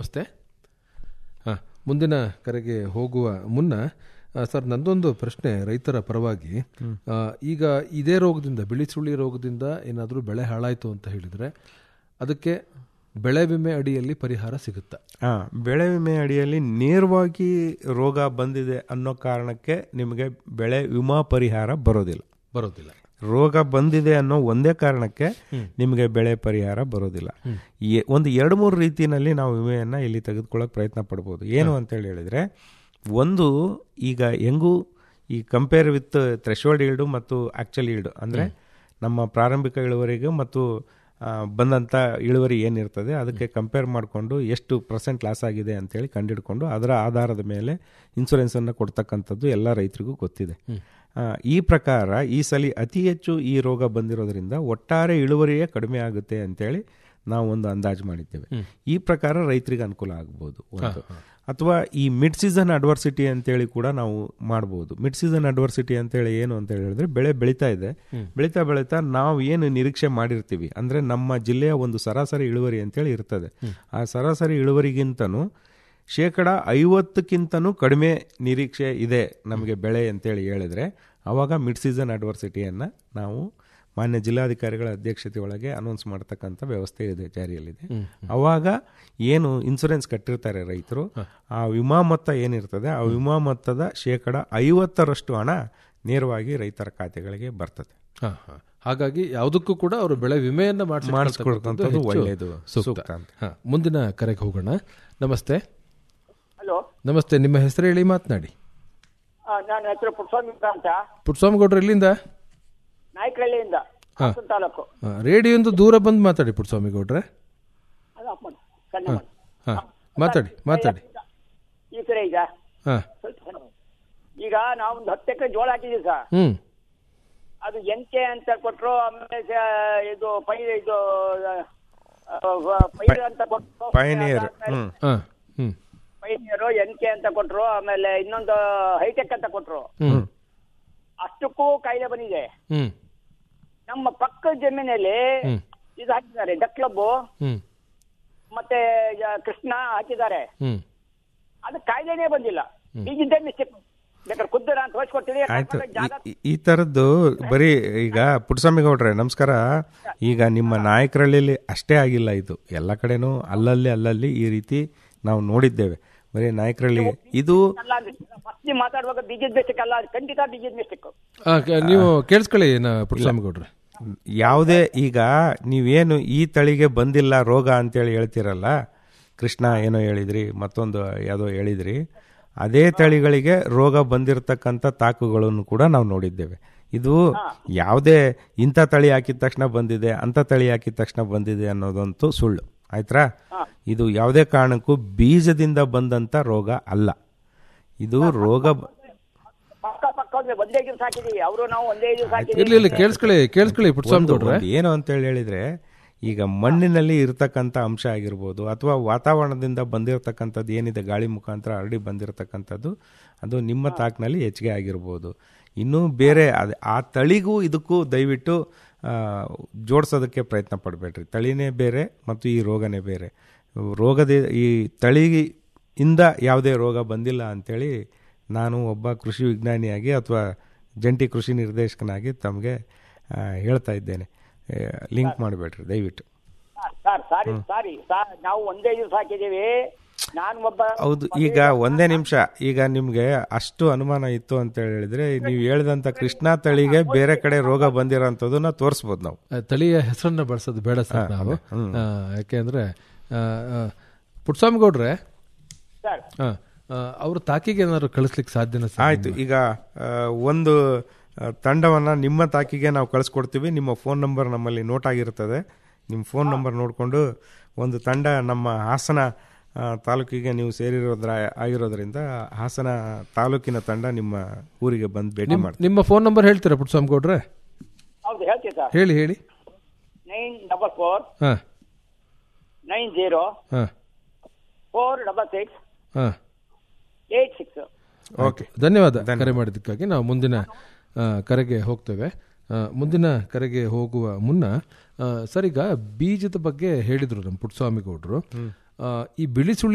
ನಮಸ್ತೆ ಹಾಂ ಮುಂದಿನ ಕರೆಗೆ ಹೋಗುವ ಮುನ್ನ ಆ, ಸರ್ ನಂದೊಂದು ಪ್ರಶ್ನೆ ರೈತರ ಪರವಾಗಿ ಆ, ಈಗ ಇದೇ ರೋಗದಿಂದ ಬಿಳಿ ಸುಳಿ ರೋಗದಿಂದ ಏನಾದರೂ ಬೆಳೆ ಹಾಳಾಯಿತು ಅಂತ ಹೇಳಿದರೆ ಅದಕ್ಕೆ ಬೆಳೆ ವಿಮೆ ಅಡಿಯಲ್ಲಿ ಪರಿಹಾರ ಸಿಗುತ್ತಾ ಆ, ಬೆಳೆ ವಿಮೆ ಅಡಿಯಲ್ಲಿ ನೇರವಾಗಿ ರೋಗ ಬಂದಿದೆ ಅನ್ನೋ ಕಾರಣಕ್ಕೆ ನಿಮಗೆ ಬೆಳೆ ವಿಮಾ ಪರಿಹಾರ ಬರೋದಿಲ್ಲ ಬರೋದಿಲ್ಲ ರೋಗ ಬಂದಿದೆ ಅನ್ನೋ ಒಂದೇ ಕಾರಣಕ್ಕೆ ನಿಮಗೆ ಬೆಳೆ ಪರಿಹಾರ ಬರೋದಿಲ್ಲ ಎ- ಒಂದು ಎರಡು ಮೂರು ರೀತಿಯಲ್ಲಿ ನಾವು ವಿಮೆಯನ್ನ ಇಲ್ಲಿ ತೆಗೆದುಕೊಳ್ಳೋಕೆ ಪ್ರಯತ್ನ ಪಡ್ಬೋದು ಏನು ಅಂತೇಳಿ ಹೇಳಿದ್ರೆ ಒಂದು ಈಗ ಹೆಂಗೂ ಈ ಕಂಪೇರ್ ವಿತ್ ಥ್ರೆಶೋಲ್ಡ್ ಈಲ್ಡು ಮತ್ತು ಆಕ್ಚುಲ್ ಈಲ್ಡು ಅಂದ್ರೆ ನಮ್ಮ ಪ್ರಾರಂಭಿಕ ಇಳುವರಿಗೂ ಮತ್ತು ಆ, ಬಂದಂಥ ಇಳುವರಿ ಏನಿರ್ತದೆ ಅದಕ್ಕೆ ಕಂಪೇರ್ ಮಾಡಿಕೊಂಡು ಎಷ್ಟು ಪರ್ಸೆಂಟ್ ಲಾಸ್ ಆಗಿದೆ ಅಂತೇಳಿ ಕಂಡಿಡ್ಕೊಂಡು ಅದರ ಆಧಾರದ ಮೇಲೆ ಇನ್ಸೂರೆನ್ಸನ್ನು ಕೊಡ್ತಕ್ಕಂಥದ್ದು ಎಲ್ಲ ರೈತರಿಗೂ ಗೊತ್ತಿದೆ ಆ, ಈ ಪ್ರಕಾರ ಈ ಸಲ ಅತಿ ಹೆಚ್ಚು ಈ ರೋಗ ಬಂದಿರೋದ್ರಿಂದ ಒಟ್ಟಾರೆ ಇಳುವರಿಯೇ ಕಡಿಮೆ ಆಗುತ್ತೆ ಅಂತೇಳಿ ನಾವು ಒಂದು ಅಂದಾಜು ಮಾಡಿದ್ದೇವೆ ಈ ಪ್ರಕಾರ ರೈತರಿಗೆ ಅನುಕೂಲ ಆಗ್ಬೋದು ಒಂದು ಅಥವಾ ಈ ಮಿಡ್ ಸೀಸನ್ ಅಡ್ವರ್ಸಿಟಿ ಅಂತೇಳಿ ಕೂಡ ನಾವು ಮಾಡ್ಬೋದು ಮಿಡ್ ಸೀಸನ್ ಅಡ್ವರ್ಸಿಟಿ ಅಂತೇಳಿ ಏನು ಅಂತ ಹೇಳಿದ್ರೆ ಬೆಳೆ ಬೆಳೀತಾ ಇದೆ ಬೆಳೀತಾ ಬೆಳೀತಾ ನಾವು ಏನು ನಿರೀಕ್ಷೆ ಮಾಡಿರ್ತೀವಿ ಅಂದ್ರೆ ನಮ್ಮ ಜಿಲ್ಲೆಯ ಒಂದು ಸರಾಸರಿ ಇಳುವರಿ ಅಂತೇಳಿ ಇರ್ತದೆ ಆ ಸರಾಸರಿ ಇಳುವರಿಗಿಂತನೂ ಶೇಕಡ ಐವತ್ತಕ್ಕಿಂತನೂ ಕಡಿಮೆ ನಿರೀಕ್ಷೆ ಇದೆ ನಮಗೆ ಬೆಳೆ ಅಂತೇಳಿ ಹೇಳಿದ್ರೆ ಆವಾಗ ಮಿಡ್ ಸೀಸನ್ ಅಡ್ವರ್ಸಿಟಿಯನ್ನು ನಾವು ಮಾನ್ಯ ಜಿಲ್ಲಾಧಿಕಾರಿಗಳ ಅಧ್ಯಕ್ಷತೆ ಒಳಗೆ ಅನೌನ್ಸ್ ಮಾಡ್ತಕ್ಕಂಥ ವ್ಯವಸ್ಥೆ ಇದೆ ಜಾರಿಯಲ್ಲಿದೆ ಅವಾಗ ಏನು ಇನ್ಸೂರೆನ್ಸ್ ಕಟ್ಟಿರ್ತಾರೆ ರೈತರು ಆ ವಿಮಾ ಮೊತ್ತ ಏನಿರ್ತದೆ ಆ ವಿಮಾ ಮೊತ್ತದ ಶೇಕಡ ಐವತ್ತರಷ್ಟು ಹಣ ನೇರವಾಗಿ ರೈತರ ಖಾತೆಗಳಿಗೆ ಬರ್ತದೆ ಹಾಂ ಹಾಂ ಹಾಗಾಗಿ ಯಾವುದಕ್ಕೂ ಕೂಡ ಅವರು ಬೆಳೆ ವಿಮೆಯನ್ನ ಮಾಡಿಸ್ಕೊಳ್ತಕ್ಕಂಥದ್ದು ಒಳ್ಳೆಯದು, ಸೂಕ್ತ ಅಂತ. ಹಾಂ ಮುಂದಿನ ಕರೆಗೆ ಹೋಗೋಣ ನಮಸ್ತೆ ಹಲೋ ನಮಸ್ತೆ ನಿಮ್ಮ ಹೆಸರು ಹೇಳಿ ಮಾತನಾಡಿ ನನ್ನ ಹೆಸರು ಪುಟ್ಸ್ವಾಮಿ ಅಂತ ಪುಟ್ಟಸ್ವಾಮಿ ಗೌಡ್ರು ಎಲ್ಲಿಂದ ನಾಯಕಹಳ್ಳಿಯಿಂದ ಹಾ. ಹಾಸನ ತಾಲೂಕು ಆ, ರೇಡಿಯೋಯಿಂದ ದೂರ ಬಂದು ಮಾತಾಡಿ ಪುಟ್ಟಸ್ವಾಮಿ ಗೌಡ್ರೆ ಅದು ಅಪ್ಪ ಮಾಡು. ಸಣ್ಣ ಮಾಡು. ಹಾಂ ಮಾತಾಡಿ ಮಾತಾಡಿ ಈ ಕಡೆ ಈಗ ಹಾಂ ಸ್ವಲ್ಪ ಸಣ್ಣ ಮಾಡು. ಈಗ ನಾವು ಒಂದು ಹತ್ತು ಎಕರೆ ಜೋಳ ಹಾಕಿದೀವಿ ಸರ್ ಹ್ಞೂ ಅದು ಎಂಕೆ ಅಂತ ಕೊಟ್ರು ಆಮೇಲೆ ಸ- ಇದು ಪೈ ಇದು ಆ, ವ- ಪೈರ್ ಅಂತ ಕೊಟ್ರು ಪಯನಿಯರ್ ಹ್ಮ್ ಹಾಂ ಹ್ಞೂ ಪೈನಿಯರು ಎನ್ಕೆ ಅಂತ ಕೊಟ್ರು ಆಮೇಲೆ ಇನ್ನೊಂದು ಹೈಟೆಕ್ ಅಂತ ಕೊಟ್ರು ಹ್ಞೂ ಅಷ್ಟಕ್ಕೂ ಕಾಯಿಲೆ ಬಂದಿದೆ ಹ್ಞೂ ನಮ್ಮ ಪಕ್ಕದ ಜಮೀನಲ್ಲಿ ಹ್ಮ್. ಇದು ಹಾಕಿದ್ದಾರೆ ಡಕ್ ಕ್ಲಬ್ಬು ಹ್ಞೂ ಮತ್ತೆ ಯ- ಕೃಷ್ಣ ಹಾಕಿದ್ದಾರೆ ಹ್ಞೂ ಅದು ಕಾಯಿಲೆನೇ ಬಂದಿಲ್ಲ ಈಗಿದ್ದೇ ಮಿಸ್ಟೇಕ್ ಬೇಕಾದ್ರೆ ಖುದ್ದರ ಅಂತ ತೋರಿಸ್ಕೊಡ್ತೀನಿ ಆಯ್ತು ಜಾಗ ಈ- ಈ ತರದ್ದು ಬರೀ ಈಗ ಪುಟ್ಟಸ್ವಾಮಿ ಗೌಡ್ರೆ ನಮಸ್ಕಾರ ಈಗ ನಿಮ್ಮ ನಾಯಕರಲ್ಲಿ ಅಷ್ಟೇ ಆಗಿಲ್ಲ ಇದು ಎಲ್ಲ ಕಡೆನೂ ಅಲ್ಲಲ್ಲಿ ಅಲ್ಲಲ್ಲಿ ಈ ರೀತಿ ನಾವು ನೋಡಿದ್ದೇವೆ ಬರೀ ನಾಯಕರಲ್ಲಿ ಇದು ಅಲ್ಲ ಅಂದ್ರೆ ಫಸ್ಟ್ ಮಾತಾಡುವಾಗ ಬೀಜದ ಮಿಸ್ಟೇಕ್ ಅಲ್ಲ ಅದು ಖಂಡಿತ ಬೀಜದ ಮಿಸ್ಟೇಕ್ ಆ, ಕ- ನೀವು ಕೇಳಿಸ್ಕೊಳ್ಳಿ ನಾ ಪುಟ್ಟಸ್ವಾಮಿ ಗೌಡ್ರೆ ಯಾವುದೇ ಈಗ ನೀವೇನು ಈ ತಳಿಗೆ ಬಂದಿಲ್ಲ ರೋಗ ಅಂತೇಳಿ ಹೇಳ್ತಿರಲ್ಲ ಕೃಷ್ಣ ಏನೋ ಹೇಳಿದ್ರಿ ಮತ್ತೊಂದು ಯಾವುದೋ ಹೇಳಿದ್ರಿ ಅದೇ ತಳಿಗಳಿಗೆ ರೋಗ ಬಂದಿರತಕ್ಕಂಥ ತಾಕುಗಳನ್ನು ಕೂಡ ನಾವು ನೋಡಿದ್ದೇವೆ ಇದು ಯಾವುದೇ ಇಂಥ ತಳಿ ಹಾಕಿದ ತಕ್ಷಣ ಬಂದಿದೆ ಅಂಥ ತಳಿ ಹಾಕಿದ ತಕ್ಷಣ ಬಂದಿದೆ ಅನ್ನೋದಂತೂ ಸುಳ್ಳು ಆಯ್ತಾ ಇದು ಯಾವುದೇ ಕಾರಣಕ್ಕೂ ಬೀಜದಿಂದ ಬಂದಂಥ ರೋಗ ಅಲ್ಲ ಇದು ರೋಗ ಬ- ಪಕ್ಕ ಪಕ್ಕ ಅಂದ್ರೆ ಒಂದೇ ದಿವಸ ಹಾಕಿದೀವಿ ಅವರು ನಾವು ಒಂದೇ ದಿವಸ ಹಾಕಿದೀವಿ ಇರ್ಲಿ ಇರ್ಲಿ ಕೇಳಿಸ್ಕೊಳ್ಳಿ ಕೇಳಿಸ್ಕೊಳ್ಳಿ ಪುಟ್ಟಸ್ವಾಮಿ ಒಂದು- ಗೌಡ್ರೆ ಒಂದು ಏನು ಅಂತ ಹೇಳಿ ಹೇಳಿದ್ರೆ ಈಗ ಮಣ್ಣಿನಲ್ಲಿ ಇರತಕ್ಕಂಥ ಅಂಶ ಆಗಿರ್ಬೋದು ಅಥವಾ ವಾತಾವರಣದಿಂದ ಬಂದಿರತಕ್ಕಂಥದ್ದು ಏನಿದೆ ಗಾಳಿ ಮುಖಾಂತರ ಹರಡಿ ಬಂದಿರತಕ್ಕಂಥದ್ದು ಅದು ನಿಮ್ಮ ತಾಕ್ನಲ್ಲಿ ಹೆಚ್ಚಿಗೆ ಆಗಿರ್ಬೋದು ಇನ್ನೂ ಬೇರೆ ಅದ್- ಆ ತಳಿಗೂ ಇದಕ್ಕೂ ದಯವಿಟ್ಟು ಆ, ಜೋಡ್ಸೋದಕ್ಕೆ ಪ್ರಯತ್ನ ಪಡಬೇಡ್ರಿ ತಳಿನೇ ಬೇರೆ ಮತ್ತು ಈ ರೋಗನೇ ಬೇರೆ ರೋಗದ ಈ ತಳಿಯಿಂದ ಯಾವುದೇ ರೋಗ ಬಂದಿಲ್ಲ ಅಂತೇಳಿ ನಾನು ಒಬ್ಬ ಕೃಷಿ ವಿಜ್ಞಾನಿಯಾಗಿ ಅಥವಾ ಜಂಟಿ ಕೃಷಿ ನಿರ್ದೇಶಕನಾಗಿ ತಮಗೆ ಆ, ಹೇಳ್ತಾ ಇದ್ದೇನೆ ಲಿಂಕ್ ಮಾಡಬೇಡ್ರಿ ದಯವಿಟ್ಟು ಸರ್ ಸಾರಿ ಸಾರಿ ಸರ್ ನಾವು ಒಂದೇ ದಿವಸ ಹಾಕಿದೀವಿ ನಾನು ಒಬ್ಬ ಹೌದು ಈಗ ಒಂದೇ ನಿಮಿಷ ಈಗ ನಿಮ್ಗೆ ಅಷ್ಟು ಅನುಮಾನ ಇತ್ತು ಅಂತ ಹೇಳಿದ್ರೆ ನೀವು ಹೇಳ್ದಂತ ಕೃಷ್ಣ ತಳಿಗೆ ಬೇರೆ ಕಡೆ ರೋಗ ಬಂದಿರೋಂಥದ್ದನ್ನ ತೋರಿಸ್ಬೋದು ನಾವು ಆ, ತಳಿಯ ಹೆಸರನ್ನ ಬಳಸೋದು ಬೇಡ ಸರ್ ನಾವು ಆ, ಯಾಕೆಂದ್ರೆ ಆ, ಆ, ಪುಟ್ಟಸ್ವಾಮಿ ಗೌಡ್ರೆ ಸರ್ ಆ, ಆ, ಅವ್ರ ತಾಕಿಗೆ ಏನಾದ್ರು ಕಳಿಸ್ಲಿಕ್ಕೆ ಸಾಧ್ಯನಾ ಸರ್ ಆಯ್ತು ಈಗ ಆ, ಒಂದು ಆ, ತಂಡವನ್ನ ನಿಮ್ಮ ತಾಕಿಗೆ ನಾವು ಕಳಿಸ್ಕೊಡ್ತೀವಿ ನಿಮ್ಮ ಫೋನ್ ನಂಬರ್ ನಮ್ಮಲ್ಲಿ ನೋಟ್ ಆಗಿರ್ತದೆ ನಿಮ್ಮ ಫೋನ್ ನಂಬರ್ ನೋಡಿಕೊಂಡು ಒಂದು ತಂಡ ನಮ್ಮ ಹಾಸನ ಆ, ತಾಲೂಕಿಗೆ ನೀವು ಸೇರಿರೋದ್ರ ಆಗಿರೋದ್ರಿಂದ ಹಾಸನ ತಾಲೂಕಿನ ತಂಡ ನಿಮ್ಮ ಊರಿಗೆ ಬಂದು ಭೇಟಿ ಮಾಡ್ತೀವಿ ನಿಮ್ಮ ಫೋನ್ ನಂಬರ್ ಹೇಳ್ತೀರಾ ಪುಟ್ಟಸ್ವಾಮಿ ಗೌಡ್ರೆ ಹೌದು ಹೇಳ್ತೀವಿ ಸರ್ ಹೇಳಿ ಹೇಳಿ ನೈನ್ ಡಬಲ್ ಫೋರ್ ಹಾ ನೈನ್ ಜೀರೋ ಹಾ ಫೋರ್ ಡಬಲ್ ಸಿಕ್ಸ್ ಹಾ ಏಟ್ ಸಿಕ್ಸ್ ಓಕೆ ಧನ್ಯವಾದ ಕರೆ ಮಾಡಿದ್ದಕ್ಕಾಗಿ ನಾವು ಮುಂದಿನ ಆ, ಕರೆಗೆ ಹೋಗ್ತೇವೆ ಆ, ಮುಂದಿನ ಕರೆಗೆ ಹೋಗುವ ಮುನ್ನ ಆ, ಸರ್ ಈಗ ಬೀಜದ ಬಗ್ಗೆ ಹೇಳಿದ್ರು ನಮ್ಮ ಪುಟ್ಟಸ್ವಾಮಿ ಗೌಡ್ರು ಆ, ಈ ಬಿಳಿ ಸುಳಿ